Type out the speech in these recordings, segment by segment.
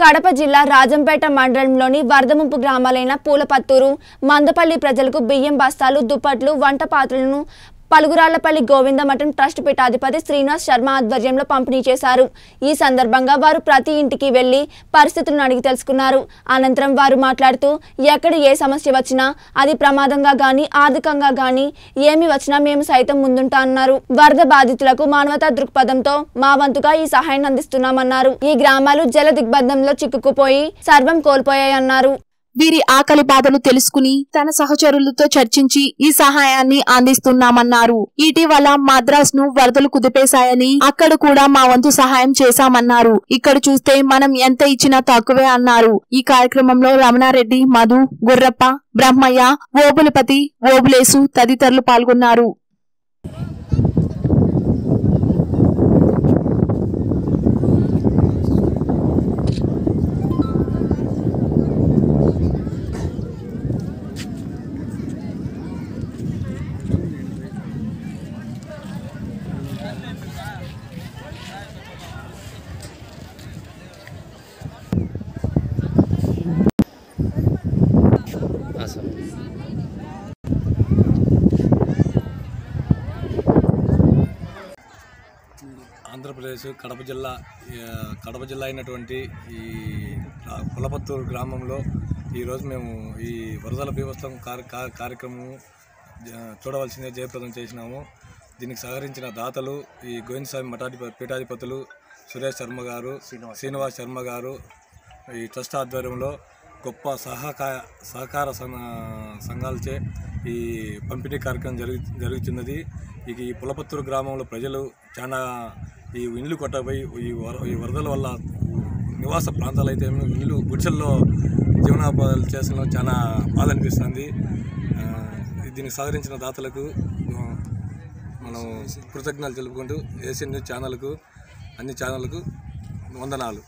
కడప జిల్లా రాజంపేట మండలంలోని వరద ముంపు గ్రామాలైన పూలపత్తూరు మందపల్లి ప్రజలకు బియ్యం బస్తాలు దుప్పట్లు వంట పాత్రలను పలుగురాళ్లపల్లి గోవిందమఠం ట్రస్ట్ పీఠాధిపతి శ్రీనివాస్ శర్మ ఆధ్వర్యంలో పంపిణీ చేశారు ఈ సందర్భంగా వారు ప్రతి ఇంటికి వెళ్లి పరిస్థితులను అడిగి తెలుసుకున్నారు అనంతరం వారు మాట్లాడుతూ ఎక్కడ ఏ సమస్య వచ్చినా అది ప్రమాదంగా గాని ఆర్థికంగా గాని ఏమి వచ్చినా మేము సైతం ముందుంటా అన్నారు వరద బాధితులకు మానవతా దృక్పథంతో మా వంతుగా ఈ సహాయాన్ని అందిస్తున్నామన్నారు ఈ గ్రామాలు జల దిగ్బంధంలో చిక్కుకుపోయి సర్వం కోల్పోయాయన్నారు వీరి ఆకలి బాధలు తెలుసుకుని తన సహచరులతో చర్చించి ఈ సహాయాన్ని అందిస్తున్నామన్నారు ఇటీవల మద్రాస్ ను వరదలు కుదిపేశాయని అక్కడ కూడా మా వంతు సహాయం చేశామన్నారు ఇక్కడ చూస్తే మనం ఎంత ఇచ్చినా తక్కువే అన్నారు ఈ కార్యక్రమంలో రమణారెడ్డి మధు గుర్రప్ప బ్రహ్మయ్య ఓబులపతి ఓబులేసు తదితరులు పాల్గొన్నారు ఆ సార్ ఆంధ్రప్రదేశ్ కడప జిల్లా ఆ, కడప జిల్లా అయినటువంటి ఈ ఆ, పులపత్తూరు గ్రామంలో ఈరోజు మేము ఈ వరదల బీభత్సం కార్య కార్య- కార్యక్రమం ఆ, చూడవలసిందే జయప్రదం చేసినాము దీనికి సహకరించిన దాతలు ఈ గోవిందస్వామి మఠాధిప పీఠాధిపతులు సురేష్ శర్మ గారు శ్రీనివాస్ శర్మ గారు ఈ ట్రస్ట్ ఆధ్వర్యంలో గొప్ప సహకార సహకార సంఘ- సంఘాలచే ఈ పంపిణీ కార్యక్రమం జరుగు జరుగుతున్నది ఇక ఈ పులపత్తూరు గ్రామంలో ప్రజలు చాలా ఈ ఇండ్లు కొట్టబోయి ఈ వర ఈ వరదల వల్ల నివాస ప్రాంతాలు అయితే ఏమో ఇల్లు గుడిసెల్లో జీవనోపాధాలు చేసిన చాలా బాధ అనిపిస్తుంది ఆ, దీనికి సహకరించిన దాతలకు ఆ, మనం కృతజ్ఞతలు తెలుపుకుంటూ ఏషియన్ న్యూస్ ఛానల్కు అన్ని ఛానళ్ళకు వందనాలు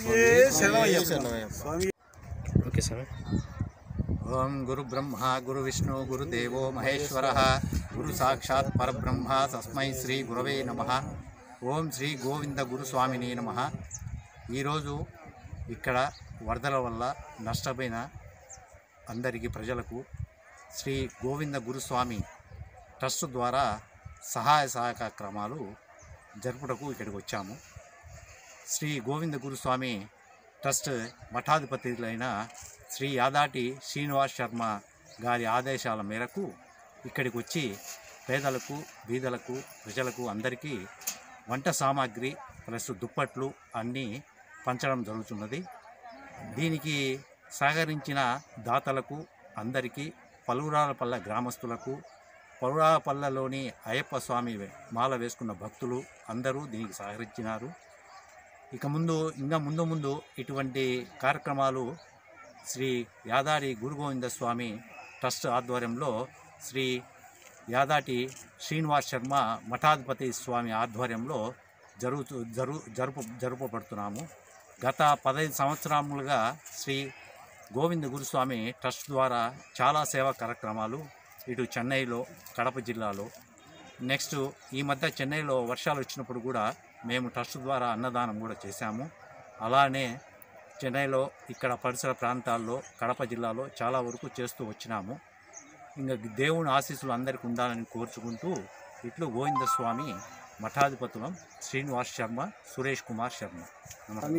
ఓకే సార్ ఓం గురు బ్రహ్మ గురు విష్ణు గురు దేవో మహేశ్వర గురు సాక్షాత్ పరబ్రహ్మ తస్మై శ్రీ గురవే నమ ఓం శ్రీ గోవింద గురు స్వామిని నమ ఈరోజు ఇక్కడ వరదల వల్ల నష్టపోయిన అందరికీ ప్రజలకు శ్రీ గోవింద గురుస్వామి ట్రస్ట్ ద్వారా సహాయ సహకారక్రమాలు జరుపుటకు ఇక్కడికి వచ్చాము శ్రీ గోవింద గురుస్వామి ట్రస్ట్ మఠాధిపతులైన శ్రీ యాదాటి శ్రీనివాస్ శర్మ గారి ఆదేశాల మేరకు ఇక్కడికి వచ్చి పేదలకు బీదలకు ప్రజలకు అందరికీ వంట సామాగ్రి ప్లస్ దుప్పట్లు అన్నీ పంచడం జరుగుతున్నది దీనికి సహకరించిన దాతలకు అందరికీ పలువురాలపల్ల గ్రామస్తులకు పలువురాలపల్లలోని అయ్యప్ప స్వామి మాల వేసుకున్న భక్తులు అందరూ దీనికి సహకరించినారు ఇక ముందు ఇంకా ముందు ముందు ఇటువంటి కార్యక్రమాలు శ్రీ యాదాడి గురుగోవింద స్వామి ట్రస్ట్ ఆధ్వర్యంలో శ్రీ యాదాటి శ్రీనివాస్ శర్మ మఠాధిపతి స్వామి ఆధ్వర్యంలో జరుగుతూ జరు జరుపు జరుపబడుతున్నాము గత పదహైదు సంవత్సరములుగా శ్రీ గోవింద గురుస్వామి ట్రస్ట్ ద్వారా చాలా సేవా కార్యక్రమాలు ఇటు చెన్నైలో కడప జిల్లాలో నెక్స్ట్ ఈ మధ్య చెన్నైలో వర్షాలు వచ్చినప్పుడు కూడా మేము ట్రస్ట్ ద్వారా అన్నదానం కూడా చేశాము అలానే చెన్నైలో ఇక్కడ పరిసర ప్రాంతాల్లో కడప జిల్లాలో చాలా వరకు చేస్తూ వచ్చినాము ఇంకా దేవుని ఆశీస్సులు అందరికీ ఉండాలని కోరుచుకుంటూ ఇట్లు గోవింద స్వామి మఠాధిపతులం శ్రీనివాస్ శర్మ సురేష్ కుమార్ శర్మ నమస్తే